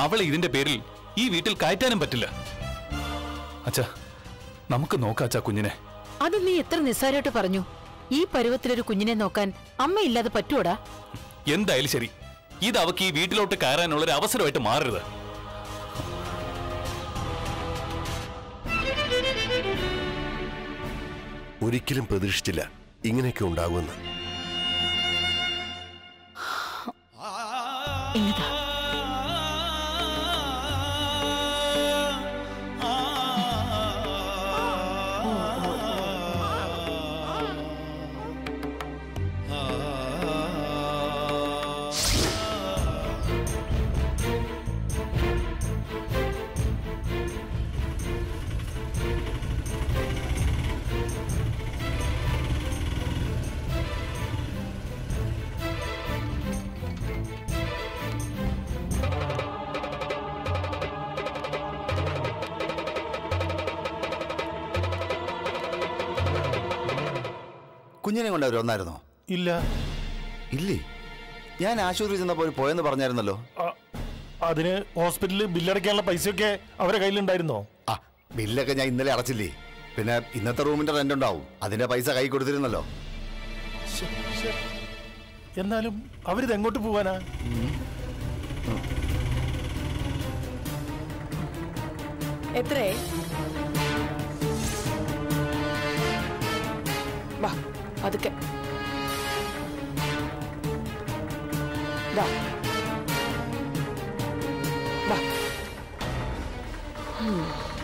അവളെ ഇതിന്റെ പേരിൽ ഈ വീട്ടിൽ കയറ്റാനും പറ്റില്ല അച്ഛാ നമുക്ക് നോക്കാം അച്ഛാ കുഞ്ഞിനെ അത് നീ എത്ര നിസ്സാരമായിട്ട് പറഞ്ഞു ഈ പരുവത്തിലൊരു കുഞ്ഞിനെ നോക്കാൻ അമ്മയില്ലാതെ പറ്റൂടാ എന്തായാലും ശരി ഇത് അവക്ക് ഈ വീട്ടിലോട്ട് കയറാനുള്ള ഒരു അവസരമായിട്ട് മാറരുത് ഒരിക്കലും പ്രതീക്ഷിച്ചില്ല ഇങ്ങനെയൊക്കെ ഉണ്ടാകുമെന്ന് ഇങ്ങതാ കുഞ്ഞിനെ കൊണ്ട് അവർ വന്നായിരുന്നോ ഇല്ല ഇല്ലേ ഞാൻ ആശുപത്രി ചെന്നപ്പോൾ പോയെന്ന് പറഞ്ഞായിരുന്നല്ലോ അ- അതിന് ഹോസ്പിറ്റലിൽ ബില്ലടയ്ക്കാനുള്ള പൈസയൊക്കെ അവരെ കയ്യിലുണ്ടായിരുന്നോ ആ ബില്ലൊക്കെ ഞാൻ ഇന്നലെ അടച്ചില്ലേ പിന്നെ ഇന്നത്തെ റൂമിന്റെ റെന്റ് ഉണ്ടാവും അതിന്റെ പൈസ കൈ കൊടുത്തിരുന്നല്ലോ ശ്ശെ, ശ്ശെ. എന്നാലും അവരിത് എങ്ങോട്ട് പോവാനാ എത്രേ വാ പതുക്കെ വാ വാ ഉം.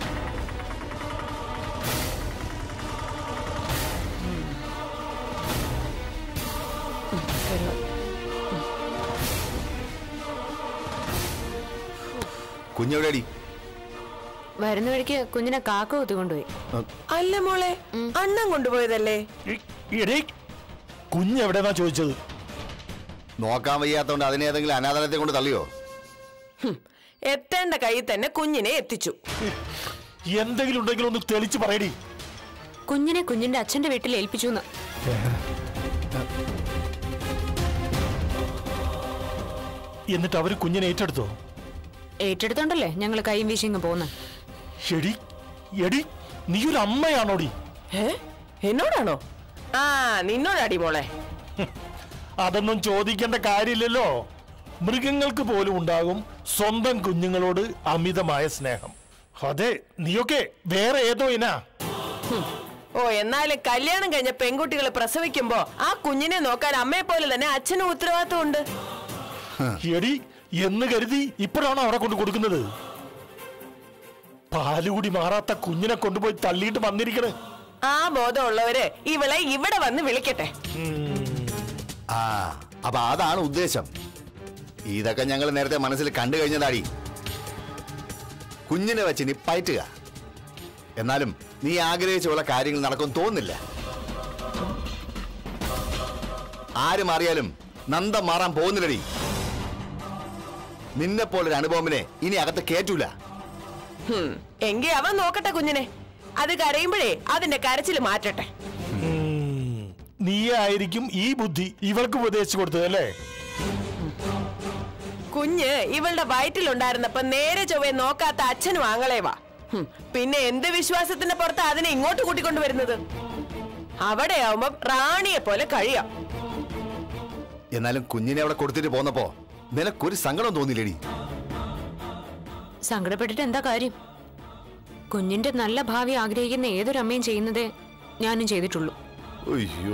ഉം, വെള്ളം. കുഞ്ഞെവിടെടി വരുന്ന വഴിക്ക് കുഞ്ഞിനെ കാക്ക കുത്തിക്കൊണ്ടുപോയി അല്ല മോളെ അണ്ണൻ കൊണ്ടുപോയതല്ലേ ഈ- എടീ, കുഞ്ഞ് എവിടെന്നാ ചോദിച്ചത് നോക്കാൻ വയ്യാത്തോണ്ട് അതിനെ ഏതെങ്കിലും അനാഥാലയത്തെ കൊണ്ട് തള്ളിയോ ഹും, എത്തേണ്ട കയ്യിൽ തന്നെ കുഞ്ഞിനെ എത്തിച്ചു എന്തെങ്കിലും ഉണ്ടെങ്കിൽ ഒന്ന് തെളിച്ച് പറയടി കുഞ്ഞിനെ കുഞ്ഞിന്റെ അച്ഛന്റെ വീട്ടിൽ ഏൽപ്പിച്ചു എന്ന് എന്നിട്ട് അവര് കുഞ്ഞിനെ ഏറ്റെടുത്തോ ഏറ്റെടുത്തോണ്ടല്ലേ ഞങ്ങൾ കൈയും വീശിങ് പോകുന്ന എടി എടി നീ ഒരു അമ്മയാണോടി ഏ എന്നോടാണോ ആ നിന്നോടാടി മോളെ അതൊന്നും ചോദിക്കേണ്ട കാര്യമില്ലല്ലോ മൃഗങ്ങൾക്ക് പോലും ഉണ്ടാകും സ്വന്തം കുഞ്ഞുങ്ങളോട് അമിതമായ സ്നേഹം അതെ നീയൊക്കെ വേറെ ഏതോ ഇനാ ഓ എന്നാലും കല്യാണം കഴിഞ്ഞ പെൺകുട്ടികൾ പ്രസവിക്കുമ്പോ ആ കുഞ്ഞിനെ നോക്കാൻ അമ്മയെ പോലെ തന്നെ അച്ഛനും ഉത്തരവാദിത്വമുണ്ട് എടി എന്ന് കരുതി ഇപ്പോഴാണോ അവിടെ കൊണ്ട് കൊടുക്കുന്നത് പാലുകൂടി മാറാത്ത കുഞ്ഞിനെ കൊണ്ടുപോയി തള്ളിയിട്ട് വന്നിരിക്കണേ ആ ബോധമുള്ളവര് ഇവളെ ഇവിടെ വന്ന് വിളിക്കട്ടെ ആ അപ്പൊ അതാണ് ഉദ്ദേശം ഇതൊക്കെ ഞങ്ങൾ നേരത്തെ മനസ്സിൽ കണ്ടു കഴിഞ്ഞതാടി കുഞ്ഞിനെ വെച്ച് ഇനി പയറ്റുക എന്നാലും നീ ആഗ്രഹിച്ചുള്ള കാര്യങ്ങൾ നടക്കും തോന്നില്ല ആര് മാറിയാലും നന്ദം മാറാൻ പോകുന്നില്ലടി നിന്നെ പോലൊരു അനുഭവമിനെ ഇനി അകത്ത് കേറ്റൂല ഹും, എങ്കി അവൻ നോക്കട്ടെ കുഞ്ഞിനെ അത് കരയുമ്പോഴേ അതിന്റെ കരച്ചിൽ മാറ്റട്ടെ നീയായിരിക്കും ഈ ബുദ്ധി ഇവൾക്ക് ഉപദേശിച്ചു കൊടുത്തത് അല്ലേ കുഞ്ഞ് ഇവളുടെ വയറ്റിലുണ്ടായിരുന്നപ്പോ നേരെ ചൊവ്വെ നോക്കാത്ത അച്ഛനും ആങ്ങളേവാ ഹും, പിന്നെ എന്ത് വിശ്വാസത്തിന്റെ പുറത്ത് അതിനെ ഇങ്ങോട്ട് കൂട്ടിക്കൊണ്ടുവരുന്നത് അവിടെ ആവുമ്പോ റാണിയെ പോലെ കഴിയാം എന്നാലും കുഞ്ഞിനെ അവിടെ കൊടുത്തിട്ട് പോന്നപ്പോ നിനക്കൊരു സങ്കടം തോന്നിയില്ലേടി സങ്കടപ്പെട്ടിട്ട് എന്താ കാര്യം കുഞ്ഞിന്റെ നല്ല ഭാവി ആഗ്രഹിക്കുന്ന ഏതൊരമ്മയും ചെയ്യുന്നതേ ഞാനും ചെയ്തിട്ടുള്ളൂ അയ്യോ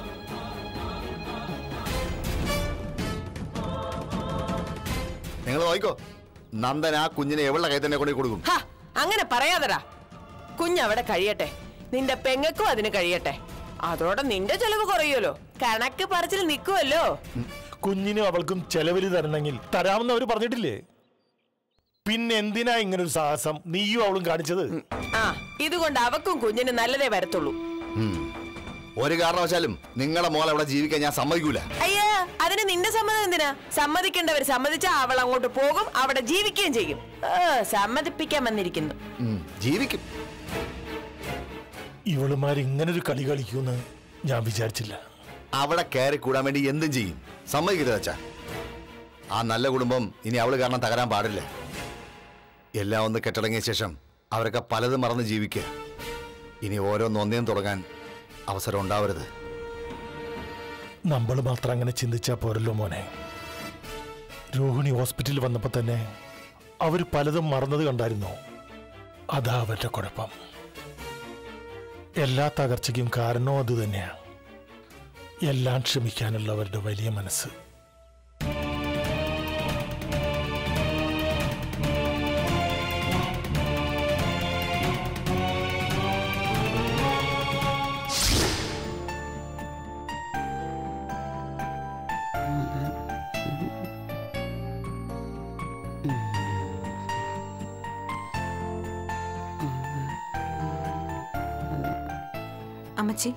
നിങ്ങൾ നോക്കിക്കോ നന്ദൻ ആ കുഞ്ഞിനെ എവിടെ കൈ തന്നെ കൊണ്ടു കൊടുക്കും ഹ, അങ്ങനെ പറയാതടാ കുഞ്ഞവിടെ കഴിയട്ടെ നിന്റെ പെങ്ങൾക്കും അതിന് കഴിയട്ടെ അതോടെ നിന്റെ ചെലവ് കുറയുമല്ലോ കണക്ക് പറച്ചിൽ നിൽക്കുമല്ലോ കുഞ്ഞിനും അവൾക്കും ചെലവര് തരണമെങ്കിൽ തരാമെന്ന് അവര് പറഞ്ഞിട്ടില്ലേ പിന്നെ എന്തിനാ ഇങ്ങനൊരു സാഹസം നീയും അവളും കാണിച്ചത് ആ ഇതുകൊണ്ട് അവക്കും കുഞ്ഞിന് നല്ലതേ വരത്തുള്ളൂ ഉം. ഒരു കാരണവശാലും നിങ്ങളെ മോളെ അവിടെ ജീവിക്കാൻ ഞാൻ സമ്മതിക്കൂല അയ്യാ അതിന് നിന്റെ സമ്മതം എന്തിനാ സമ്മതിക്കേണ്ടവർ സമ്മതിച്ചാ അവൾ അങ്ങോട്ട് പോകും അവിടെ ജീവിക്കുകയും ചെയ്യും ഏ, സമ്മതിപ്പിക്കാൻ വന്നിരിക്കുന്നു ഉം, ജീവിക്കും ഇവളുമാർ ഇങ്ങനൊരു കളി കളിക്കുമെന്ന് ഞാൻ വിചാരിച്ചില്ല അവിടെ കയറി കൂടാൻ വേണ്ടി എന്തും ചെയ്യും സമ്മതിക്കരുത് അച്ഛാ ആ നല്ല കുടുംബം ഇനി അവള് കാരണം തകരാൻ പാടില്ല എല്ലാം ഒന്ന് കെട്ടടങ്ങിയ ശേഷം അവരൊക്കെ പലതും മറന്ന് ജീവിക്കുക ഇനി ഓരോ നൊന്നയും തുടങ്ങാൻ അവസരം ഉണ്ടാവരുത് നമ്മൾ മാത്രം അങ്ങനെ ചിന്തിച്ചാ പോരല്ലോ മോനെ രോഹിണി ഹോസ്പിറ്റലിൽ വന്നപ്പോ തന്നെ അവർ പലതും മറന്നത് കണ്ടായിരുന്നു അതാ അവരുടെ കുഴപ്പം എല്ലാ തകർച്ചയ്ക്കും കാരണവും അത് തന്നെയാണ് എല്ലാം ക്ഷമിക്കാനുള്ള അവരുടെ വലിയ മനസ്സ് അമ്മച്ചി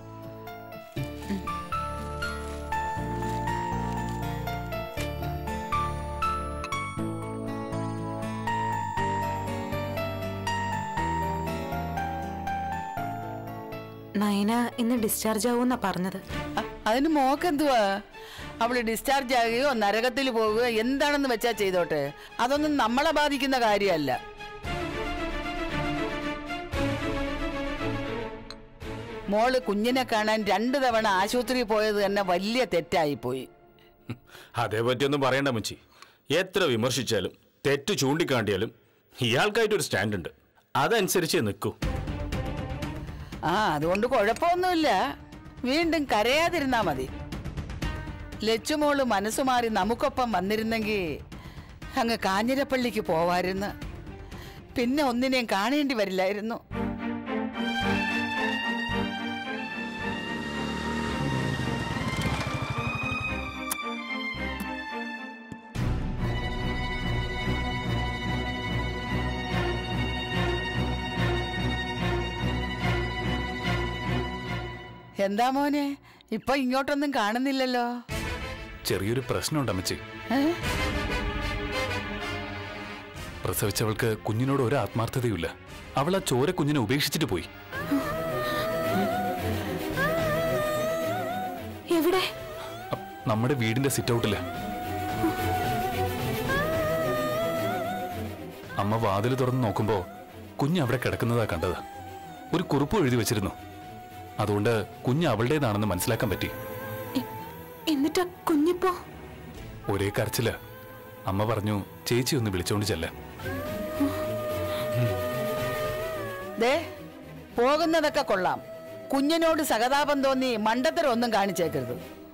നയന ഇന്ന് ഡിസ്ചാർജ് ആവുമെന്നാ പറഞ്ഞത് അ- അതിന് മോക്കെന്തുവാ അവള് ഡിസ്ചാർജ് ആകുകയോ നരകത്തിൽ പോവുകയോ എന്താണെന്ന് വെച്ചാ ചെയ്തോട്ടെ അതൊന്നും നമ്മളെ ബാധിക്കുന്ന കാര്യമല്ല മോള് കുഞ്ഞിനെ കാണാൻ രണ്ടു തവണ ആശുപത്രിയിൽ പോയത് തന്നെ വലിയ തെറ്റായിപ്പോയി അതേപറ്റിയൊന്നും പറയണ്ട മച്ചി എത്ര വിമർശിച്ചാലും തെറ്റ് ചൂണ്ടിക്കാണ്ടിയാലും ഇയാൾക്കായിട്ടൊരു സ്റ്റാൻഡ് ഉണ്ട് അതനുസരിച്ച് നിൽക്കൂ ആ അതുകൊണ്ട് കുഴപ്പമൊന്നുമില്ല വീണ്ടും കരയാതിരുന്നാ മതി ലച്ചുമോള് മനസ്സു മാറി നമുക്കൊപ്പം വന്നിരുന്നെങ്കിൽ അങ്ങ് കാഞ്ഞിരപ്പള്ളിക്ക് പോവായിരുന്നു പിന്നെ ഒന്നിനെയും കാണേണ്ടി വരില്ലായിരുന്നു എന്താ മോനെ ഇപ്പൊ ഇങ്ങോട്ടൊന്നും കാണുന്നില്ലല്ലോ ചെറിയൊരു പ്രശ്നമുണ്ട് അമ്മച്ചി ഏ? പ്രസവിച്ചവൾക്ക് കുഞ്ഞിനോട് ഒരു ആത്മാർത്ഥതയുമില്ല അവൾ ആ ചോര കുഞ്ഞിനെ ഉപേക്ഷിച്ചിട്ട് പോയി എവിടെ അ- നമ്മുടെ വീടിന്റെ സിറ്റ് ഔട്ടില് അമ്മ വാതിൽ തുറന്ന് നോക്കുമ്പോ കുഞ്ഞ് അവിടെ കിടക്കുന്നതാ കണ്ടത് ഒരു കുറിപ്പ് എഴുതി വെച്ചിരുന്നു അതുകൊണ്ട് കുഞ്ഞ് അവളുടേതാണെന്ന് മനസ്സിലാക്കാൻ പറ്റി എ- എന്നിട്ടാ കുഞ്ഞിപ്പോ ഒരേ കരച്ചില് അമ്മ പറഞ്ഞു ചേച്ചി ഒന്ന് വിളിച്ചോണ്ട് ചെല്ലാൻ ദേ പോകുന്നതൊക്കെ കൊള്ളാം കുഞ്ഞിനോട് സഹതാപം തോന്നി മണ്ടത്തരം ഒന്നും കാണിച്ചേക്കരുത്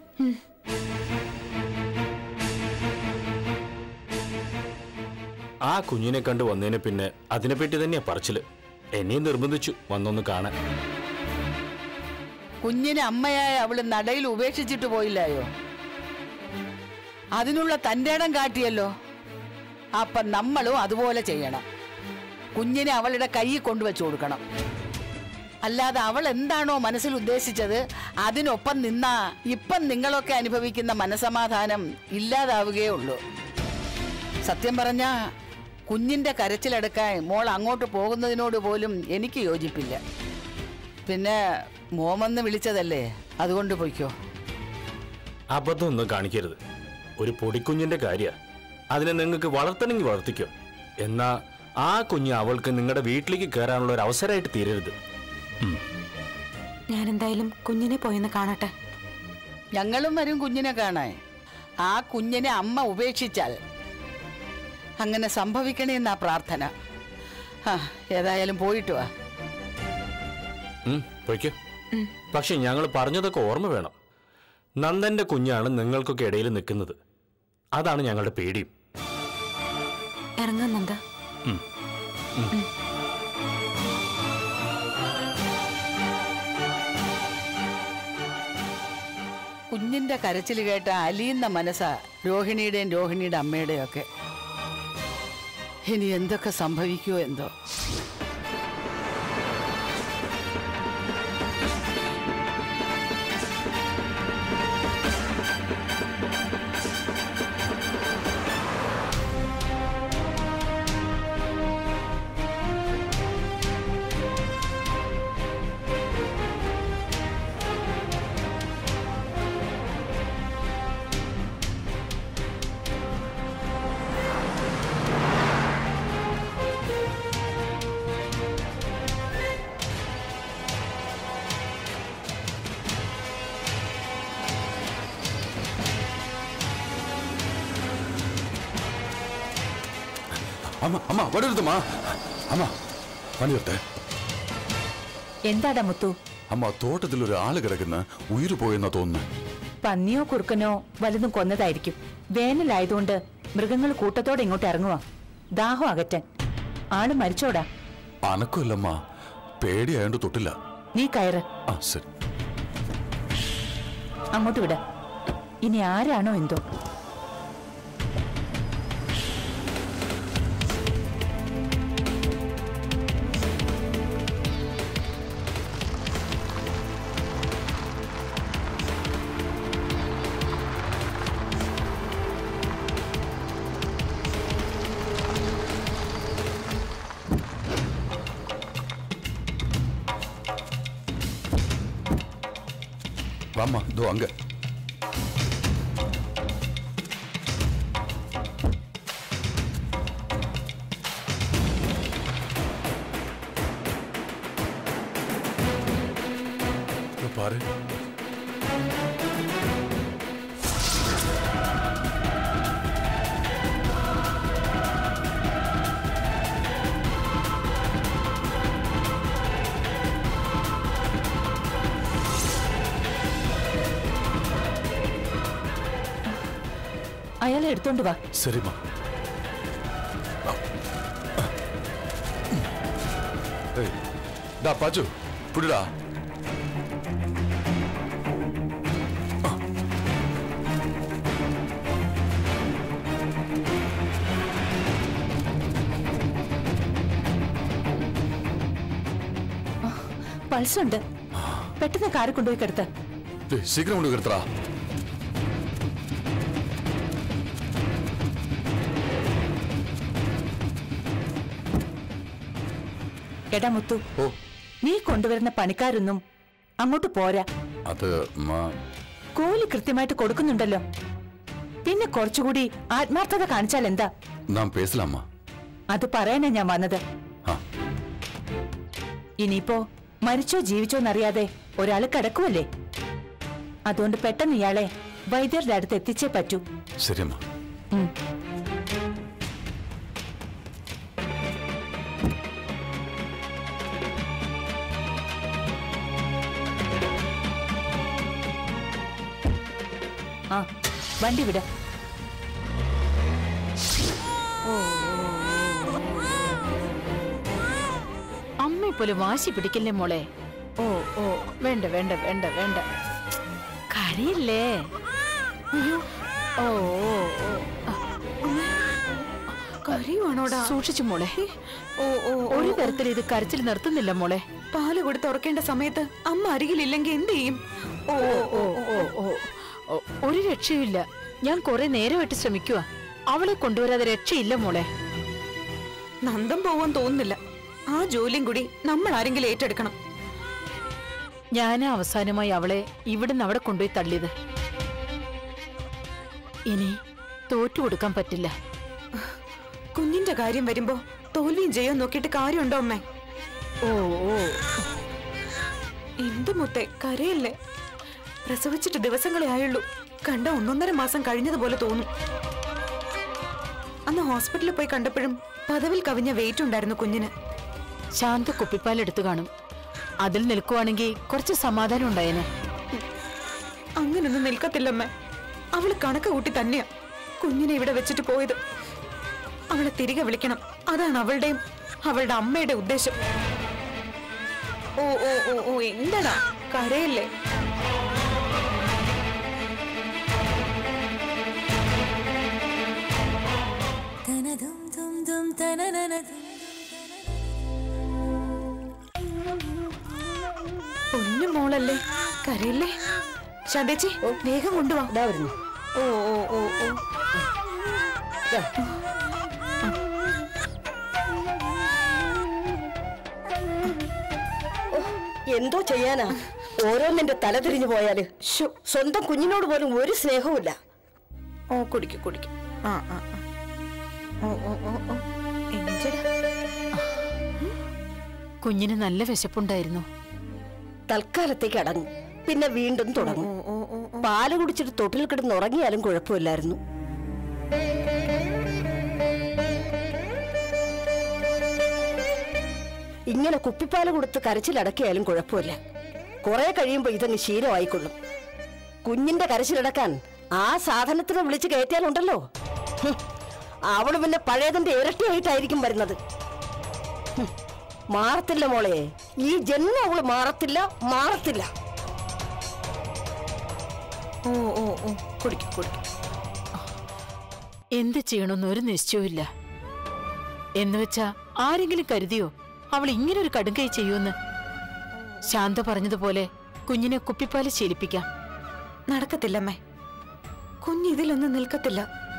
ആ കുഞ്ഞിനെ കണ്ട് വന്നതിന് പിന്നെ അതിനെപ്പറ്റി തന്നെയാ പറച്ചില് എന്നെയും നിർബന്ധിച്ചു വന്നൊന്ന് കാണാൻ കുഞ്ഞിനെ അമ്മയായ അവള് നടയിൽ ഉപേക്ഷിച്ചിട്ട് പോയില്ലായോ അതിനുള്ള തന്റെ ഇടം കാട്ടിയല്ലോ അപ്പൊ നമ്മളും അതുപോലെ ചെയ്യണം കുഞ്ഞിനെ അവളുടെ കൈയിൽ കൊണ്ടുവച്ചു കൊടുക്കണം അല്ലാതെ അവൾ എന്താണോ മനസ്സിൽ ഉദ്ദേശിച്ചത് അതിനൊപ്പം നിന്നാ ഇപ്പം നിങ്ങളൊക്കെ അനുഭവിക്കുന്ന മനസമാധാനം ഇല്ലാതാവുകയേ ഉള്ളൂ സത്യം പറഞ്ഞാ കുഞ്ഞിന്റെ കരച്ചിലെടുക്കാൻ മോൾ അങ്ങോട്ട് പോകുന്നതിനോട് പോലും എനിക്ക് യോജിപ്പില്ല പിന്നെ മോമെന്ന് വിളിച്ചതല്ലേ അതുകൊണ്ട് പൊയ്ക്കോ അബദ്ധം ഒന്നും കാണിക്കരുത് ഒരു പൊടിക്കുഞ്ഞിന്റെ കാര്യ അതിനെ നിങ്ങൾക്ക് വളർത്തണമെങ്കിൽ വളർത്തിക്കോ എന്നാ ആ കുഞ്ഞ് അവൾക്ക് നിങ്ങളുടെ വീട്ടിലേക്ക് കയറാനുള്ള ഒരു അവസരമായിട്ട് തീരരുത് ഞാൻ എന്തായാലും കുഞ്ഞിനെ പോയെന്ന് കാണട്ടെ ഞങ്ങളും വരും കുഞ്ഞിനെ കാണാൻ ആ കുഞ്ഞിനെ അമ്മ ഉപേക്ഷിച്ചാൽ അങ്ങനെ സംഭവിക്കണേന്നാ പ്രാർത്ഥന ആ ഏതായാലും പോയിട്ട് വാ ഉം, പൊയ്ക്കോ പക്ഷെ ഞങ്ങൾ പറഞ്ഞതൊക്കെ ഓർമ്മ വേണം നന്ദന്റെ കുഞ്ഞാണ് നിങ്ങൾക്കൊക്കെ ഇടയിൽ നിൽക്കുന്നത് അതാണ് ഞങ്ങളുടെ പേടിയും ഇറങ്ങാൻ നന്ദ കുഞ്ഞിന്റെ കരച്ചിൽ കേട്ട അലിയുന്ന മനസ്സാ രോഹിണിയുടെയും രോഹിണിയുടെ അമ്മയുടെയും ഒക്കെ ഇനി എന്തൊക്കെ സംഭവിക്കുമോ എന്തോ അമ്മ അമ്മ വടരുത്തമ്മാ അമ്മ പണിയെടുത്തേ എന്താടാ മുത്തു അമ്മ തോട്ടത്തിൽ ഒരു ആള് കിടക്കുന്ന ഉയിര് പോയെന്നാ തോന്നുന്നു പന്നിയോ കുറുക്കനോ വലുതും കൊന്നതായിരിക്കും വേനലായതുകൊണ്ട് മൃഗങ്ങൾ കൂട്ടത്തോടെ ഇങ്ങോട്ട് ഇറങ്ങുവാ ദാഹം അകറ്റാൻ ആള് മരിച്ചോടാ അനക്കമല്ലമ്മ പേടിയായോണ്ട് തൊട്ടില്ല നീ കയറ് ആ ശരി അങ്ങോട്ട് വിട ഇനി ആരാണോ എന്തോ வாம்மா இதோ அங்க இதோ பாரு അയാളെ എടുത്തോണ്ട് വാ சரிம்மா ஏய் டா பாஜு புடிடா പൾസ് ഉണ്ട് പെട്ടെന്ന് കാറ് കൊണ്ടുപോയി കിടത്ത് டேய் சீக்கிரம் கொண்டு எடுத்துடா എടാ മുത്തു ഓ നീ കൊണ്ടുവരുന്ന പണിക്കാരൊന്നും അങ്ങോട്ട് പോരാ അത് അമ്മ കൂലി കൃത്യമായിട്ട് കൊടുക്കുന്നുണ്ടല്ലോ പിന്നെ കുറച്ചുകൂടി ആത്മാർത്ഥത കാണിച്ചാൽ എന്താ നാം പേസലാമ്മ അത് പറയാനാ ഞാൻ വന്നത് ആ ഇനിയിപ്പോ മരിച്ചോ ജീവിച്ചോ എന്നറിയാതെ ഒരാള് കിടക്കുമല്ലേ അതുകൊണ്ട് പെട്ടെന്ന് ഇയാളെ വൈദ്യരുടെ അടുത്ത് എത്തിച്ചേ പറ്റൂ ശരിയമ്മ ഉം. ആ വണ്ടി വിട അമ്മയെ പോലെ വാശി പിടിക്കില്ലേ മോളെ ഓ ഓ വേണ്ട വേണ്ട വേണ്ട വേണ്ട കരയില്ലേ അയ്യോ ഓ ഓ ഓ കരയുവാണോടാ സൂക്ഷിച്ചു മോളെ ഓ ഓ ഒരു തരത്തിൽ ഇത് കരച്ചിൽ നിർത്തുന്നില്ല മോളെ പാല് കൊടുത്ത് ഉറക്കേണ്ട സമയത്ത് അമ്മ അരികിലില്ലെങ്കിൽ എന്ത് ചെയ്യും ഓ ഓ ഓ ഓ ഓ ഒരു രക്ഷയുമില്ല ഞാൻ കുറെ നേരമായിട്ട് ശ്രമിക്കുക അവളെ കൊണ്ടുവരാതെ രക്ഷയില്ല മോളെ നന്ദം പോവാൻ തോന്നുന്നില്ല ആ ജോലിയും കൂടി നമ്മൾ ആരെങ്കിലും ഏറ്റെടുക്കണം ഞാൻ അവസാനമായി അവളെ ഇവിടുന്ന് അവിടെ കൊണ്ടുപോയി തള്ളിയത് ഇനി തോറ്റു കൊടുക്കാൻ പറ്റില്ല കുഞ്ഞിന്റെ കാര്യം വരുമ്പോ തോൽവിയും ജയവും നോക്കിയിട്ട് കാര്യമുണ്ടോ അമ്മേ ഓ ഓ എന്ത് മുത്തേ കരയല്ലേ പ്രസവിച്ചിട്ട് ദിവസങ്ങളെ ആയുള്ളൂ കണ്ട ഒന്നൊന്നര മാസം കഴിഞ്ഞതുപോലെ തോന്നും അന്ന് ഹോസ്പിറ്റലിൽ പോയി കണ്ടപ്പോഴും പദവിൽ കവിഞ്ഞ വെയിറ്റ് ഉണ്ടായിരുന്നു കുഞ്ഞിന് ശാന്ത കുപ്പിപ്പാലെടുത്തു കാണും അതിൽ നിൽക്കുവാണെങ്കിൽ കുറച്ച് സമാധാനം ഉണ്ടായേനെ അങ്ങനൊന്നും നിൽക്കത്തില്ലമ്മേ അവള് കണക്ക് കൂട്ടി തന്നെയാ കുഞ്ഞിനെ ഇവിടെ വെച്ചിട്ട് പോയത് അവളെ തിരികെ വിളിക്കണം അതാണ് അവളുടെയും അവളുടെ അമ്മയുടെ ഉദ്ദേശം ഓ ഓ ഓ ഓ എന്താടാ കരയല്ലേ പൊന്നു മോളല്ലേ കരയില്ലേ ശാന്തേച്ചി വേഗം കൊണ്ടുവാ വരുന്നു ഓ ഓ ഓ ഓ എന്തോ ചെയ്യാനാ ഓരോന്നിന്റെ തല തിരിഞ്ഞു പോയാല് ശോ. സ്വന്തം കുഞ്ഞിനോട് പോലും ഒരു സ്നേഹവുമില്ല ഓ കുടിക്കും കുടിക്കും ആ ആ ആ. ഓ ഓ ഓ ഓ എഞ്ചടാ കുഞ്ഞിന് നല്ല വിശപ്പുണ്ടായിരുന്നു തൽക്കാലത്തേക്ക് അടങ്ങും പിന്നെ വീണ്ടും തുടങ്ങും ഓ ഓ ഓ പാല് കുടിച്ചിട്ട് തൊട്ടിൽ കിടന്ന് ഉറങ്ങിയാലും കുഴപ്പമില്ലായിരുന്നു ഇങ്ങനെ കുപ്പിപ്പാല് കൊടുത്ത് കരച്ചിലടക്കിയാലും കുഴപ്പമില്ല കുറെ കഴിയുമ്പോ ഇതങ്ങ് ശീലമായിക്കൊള്ളും കുഞ്ഞിന്റെ കരച്ചിലടക്കാൻ ആ സാധനത്തിനെ വിളിച്ച് കയറ്റിയാലുണ്ടല്ലോ ഹും, അവള് പിന്നെ പഴയതിന്റെ ഇരട്ടിയായിട്ടായിരിക്കും വരുന്നത് ഹും, മാറത്തില്ല മോളെ ഈ ജന്മം അവള് മാറത്തില്ല മാറത്തില്ല ഓ ഓ ഓ കുടിക്കും കുടിക്കും എന്ത് ചെയ്യണമെന്ന് ഒരു നിശ്ചയവുമില്ല എന്നുവെച്ചാ ആരെങ്കിലും കരുതിയോ അവൾ ഇങ്ങനെ ഒരു കടുങ്കൈ ചെയ്യുമെന്ന് ശാന്ത പറഞ്ഞതുപോലെ കുഞ്ഞിനെ കുപ്പിപ്പാല് ശീലിപ്പിക്കാം നടക്കത്തില്ലമ്മേ കുഞ്ഞ് ഇതിലൊന്നും നിൽക്കത്തില്ല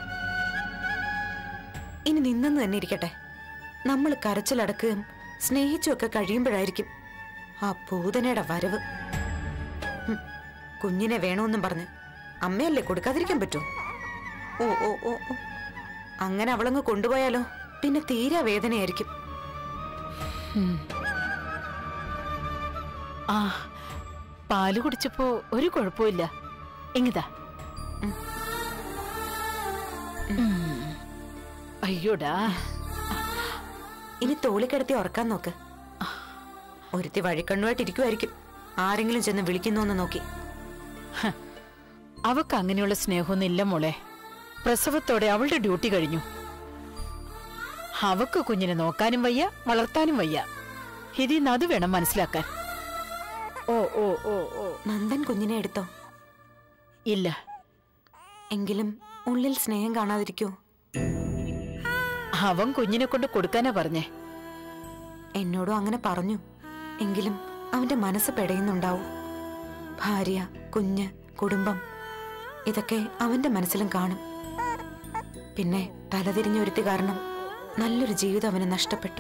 ഇനി നിന്നെന്ന് തന്നെ ഇരിക്കട്ടെ നമ്മൾ കരച്ചിലടക്കുകയും സ്നേഹിച്ചുമൊക്കെ കഴിയുമ്പോഴായിരിക്കും ആ പൂതനയുടെ വരവ് ഹും, കുഞ്ഞിനെ വേണമെന്നും പറഞ്ഞ് അമ്മയല്ലേ കൊടുക്കാതിരിക്കാൻ പറ്റൂ ഓ ഓ ഓ ഓ അങ്ങനെ അവളങ്ങ് കൊണ്ടുപോയാലോ പിന്നെ തീരാ വേദനയായിരിക്കും ആ പാല് കുടിച്ചപ്പോ ഒരു കുഴപ്പമില്ല എങ്ങിതാ അയ്യോടാ ഇനി തോളിക്കിടത്തി ഉറക്കാൻ നോക്ക് ഒരുത്തി വഴിക്കണ്ണുമായിട്ടിരിക്കുമായിരിക്കും ആരെങ്കിലും ചെന്ന് വിളിക്കുന്നോന്ന് നോക്കി അവക്ക് അങ്ങനെയുള്ള സ്നേഹമൊന്നും ഇല്ല മോളെ പ്രസവത്തോടെ അവളുടെ ഡ്യൂട്ടി കഴിഞ്ഞു അവക്ക് കുഞ്ഞിനെ നോക്കാനും വയ്യ വളർത്താനും വയ്യ ഇതിന്ന് അത് വേണം മനസ്സിലാക്കാൻ ഓ ഓ ഓ ഓ നന്ദൻ കുഞ്ഞിനെ എടുത്തോ ഇല്ല എങ്കിലും ഉള്ളിൽ സ്നേഹം കാണാതിരിക്കോ അവൻ കുഞ്ഞിനെ കൊണ്ട് കൊടുക്കാനാ പറഞ്ഞേ എന്നോടും അങ്ങനെ പറഞ്ഞു എങ്കിലും അവന്റെ മനസ്സ് പെടയുന്നുണ്ടാവും ഭാര്യ കുഞ്ഞ് കുടുംബം ഇതൊക്കെ അവന്റെ മനസ്സിലും കാണും പിന്നെ തലതിരിഞ്ഞ ഒരുത്തി കാരണം നല്ലൊരു ജീവിതം അവന് നഷ്ടപ്പെട്ടു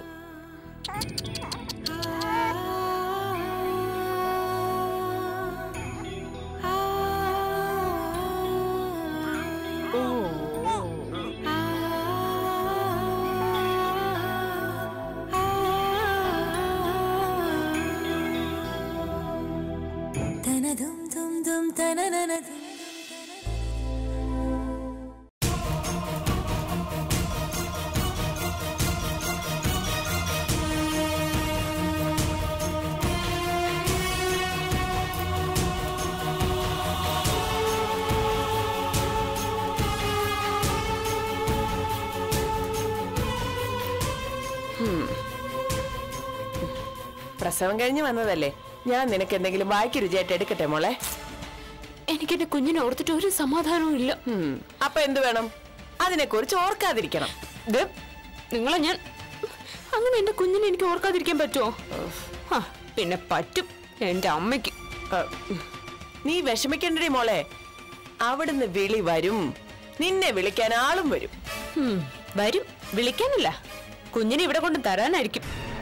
പ്രസവം കഴിഞ്ഞ് വന്നതല്ലേ ഞാൻ നിനക്ക് എന്തെങ്കിലും ബാക്കി രുചിയായിട്ട് എടുക്കട്ടെ മോളെ എനിക്ക് എന്റെ കുഞ്ഞിനെ ഓർത്തിട്ട് ഒരു സമാധാനവും ഇല്ല ഉം. അപ്പൊ എന്ത് വേണം അതിനെ കുറിച്ച് ഓർക്കാതിരിക്കണം ഇത് നിങ്ങളെ ഞാൻ അങ്ങനെ എന്റെ കുഞ്ഞിനെ എനിക്ക് ഓർക്കാതിരിക്കാൻ പറ്റുമോ ആ, പിന്നെ പറ്റും എന്റെ അമ്മയ്ക്ക് ആ, ഉം. നീ വിഷമിക്കണ്ടടി മോളെ അവിടുന്ന് വിളി വരും നിന്നെ വിളിക്കാൻ ആളും വരും ഉം, വരും വിളിക്കാനില്ല കുഞ്ഞിനെ ഇവിടെ കൊണ്ട് തരാനായിരിക്കും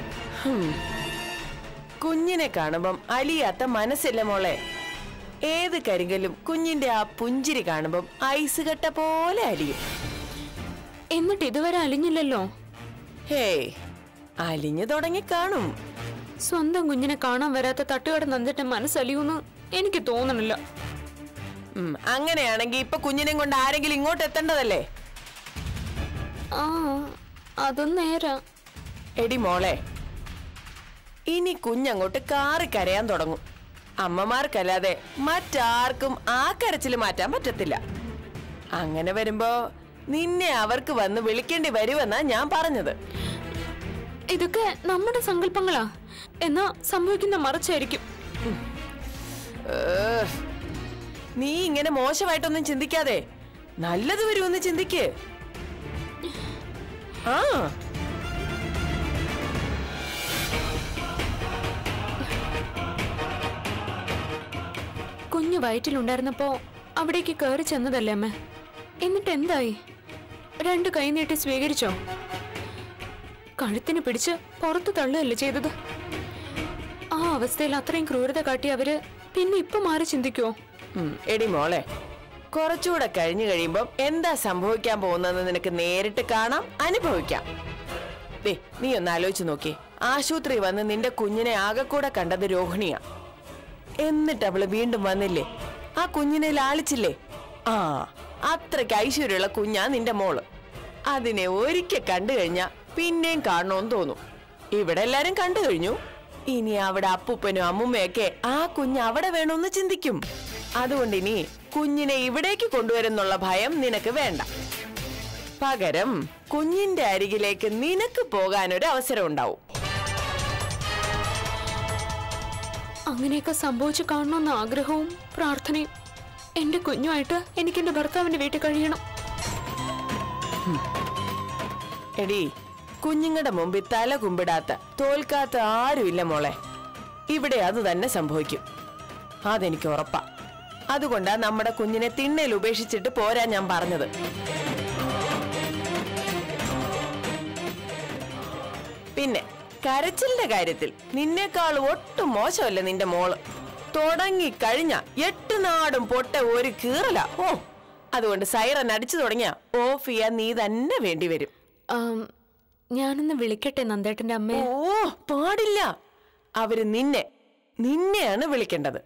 കുഞ്ഞിനെ കാണുമ്പം അലിയാത്ത മനസ്സില്ല മോളെ ഏത് കരിങ്കലും കുഞ്ഞിന്റെ ആ പുഞ്ചിരി കാണുമ്പം ഐസ് കട്ട പോലെ അലിയും എന്നിട്ട് ഇതുവരെ അലിഞ്ഞില്ലല്ലോ ഹേയ് അലിഞ്ഞു തുടങ്ങി കാണും സ്വന്തം കുഞ്ഞിനെ കാണാൻ വരാത്ത തട്ടുകട നന്ദിട്ട് മനസ്സലിയൂന്ന് എനിക്ക് തോന്നണില്ല ഉം, അങ്ങനെയാണെങ്കി ഇപ്പൊ കുഞ്ഞിനെ കൊണ്ട് ആരെങ്കിലും ഇങ്ങോട്ട് എത്തേണ്ടതല്ലേ ആ അതും നേരാ എടി മോളെ ഇനി കുഞ്ഞങ്ങോട്ട് കാറി കരയാൻ തുടങ്ങും അമ്മമാർക്കല്ലാതെ മറ്റാർക്കും ആ കരച്ചിൽ മാറ്റാൻ പറ്റത്തില്ല അങ്ങനെ വരുമ്പോ നിന്നെ അവർക്ക് വന്ന് വിളിക്കേണ്ടി വരുമെന്നാ ഞാൻ പറഞ്ഞത് ഇതൊക്കെ നമ്മുടെ സങ്കല്പങ്ങളാ എന്നാ സംഭവിക്കുന്ന മറിച്ചായിരിക്കും ഏഹ്. നീ ഇങ്ങനെ മോശമായിട്ടൊന്നും ചിന്തിക്കാതെ നല്ലത് വരുമെന്ന് ചിന്തിക്ക് ആ കുഞ്ഞു വയറ്റിലുണ്ടായിരുന്നപ്പോ അവിടേക്ക് കയറി ചെന്നതല്ലേ അമ്മ എന്നിട്ട് എന്തായി രണ്ട് കൈ നീട്ടി സ്വീകരിച്ചോ കഴുത്തിന് പിടിച്ച് പുറത്തു തള്ളുകയല്ലേ ചെയ്തത് ആ അവസ്ഥയിൽ അത്രയും ക്രൂരത കാട്ടി അവര് പിന്നെ ഇപ്പൊ മാറി ചിന്തിക്കുവോ ഉം, എടി മോളെ കുറച്ചുകൂടെ കഴിഞ്ഞു കഴിയുമ്പം എന്താ സംഭവിക്കാൻ പോകുന്നതെന്ന് നിനക്ക് നേരിട്ട് കാണാം അനുഭവിക്കാം ദേ നീ ഒന്ന് ആലോചിച്ച് നോക്കി ആശുപത്രി വന്ന് നിന്റെ കുഞ്ഞിനെ ആകെക്കൂടെ കണ്ടത് രോഹിണിയാ എന്നിട്ട് അവള് വീണ്ടും വന്നില്ലേ ആ കുഞ്ഞിനെ ലാളിച്ചില്ലേ ആ അത്രയ്ക്ക് ഐശ്വര്യമുള്ള കുഞ്ഞാ നിന്റെ മോള് അതിനെ ഒരിക്കൽ കണ്ടു കഴിഞ്ഞാ പിന്നെയും കാണണമെന്ന് തോന്നും ഇവിടെ എല്ലാരും കണ്ടു കഴിഞ്ഞു ഇനി അവിടെ അപ്പൂപ്പനും അമ്മുമ്മയൊക്കെ ആ കുഞ്ഞ് അവിടെ വേണമെന്ന് ചിന്തിക്കും അതുകൊണ്ട് ഇനി കുഞ്ഞിനെ ഇവിടേക്ക് കൊണ്ടുവരുന്നുള്ള ഭയം നിനക്ക് വേണ്ട പകരം കുഞ്ഞിന്റെ അരികിലേക്ക് നിനക്ക് പോകാനൊരു അവസരം ഉണ്ടാവും അങ്ങനെയൊക്കെ സംഭവിച്ചു കാണണമെന്ന ആഗ്രഹവും പ്രാർത്ഥനയും എന്റെ കുഞ്ഞുമായിട്ട് എനിക്ക് എന്റെ ഭർത്താവിന്റെ വീട്ടിൽ കഴിയണം എടി കുഞ്ഞുങ്ങളുടെ മുമ്പിൽ തല കുമ്പിടാത്ത തോൽക്കാത്ത ആരുമില്ല മോളെ ഇവിടെ അത് തന്നെ സംഭവിക്കും അതെനിക്ക് ഉറപ്പാ അതുകൊണ്ടാ നമ്മുടെ കുഞ്ഞിനെ തിണ്ണയിൽ ഉപേക്ഷിച്ചിട്ട് പോരാ ഞാൻ പറഞ്ഞത് പിന്നെ കരച്ചിലിന്റെ കാര്യത്തിൽ നിന്നേക്കാൾ ഒട്ടും മോശമല്ല നിന്റെ മോള് തുടങ്ങി കഴിഞ്ഞ എട്ട് നാടും പൊട്ട ഒരു കീറല ഓ അതുകൊണ്ട് സൈറൻ അടിച്ചു തുടങ്ങിയ ഓഫ് ചെയ്യാൻ നീ തന്നെ വേണ്ടി വരും ആം, ഞാനൊന്ന് വിളിക്കട്ടെ നന്ദേട്ടന്റെ അമ്മയെ ഓ പാടില്ല അവര് നിന്നെ നിന്നെയാണ് വിളിക്കേണ്ടത്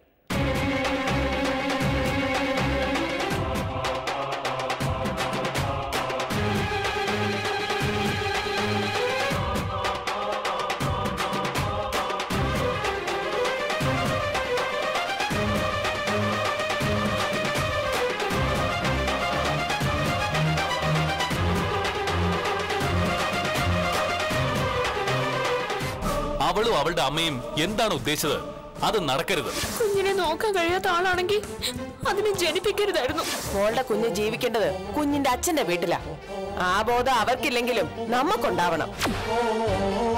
അവളും അവളുടെ അമ്മയും എന്താണ് ഉദ്ദേശിച്ചത് അത് നടക്കരുത് കുഞ്ഞിനെ നോക്കാൻ കഴിയാത്ത ആളാണെങ്കിൽ അതിനെ ജനിപ്പിക്കരുതായിരുന്നു മോളുടെ കുഞ്ഞ് ജീവിക്കേണ്ടത് കുഞ്ഞിന്റെ അച്ഛന്റെ വീട്ടിലാ ആ ബോധം അവർക്കില്ലെങ്കിലും നമുക്കുണ്ടാവണം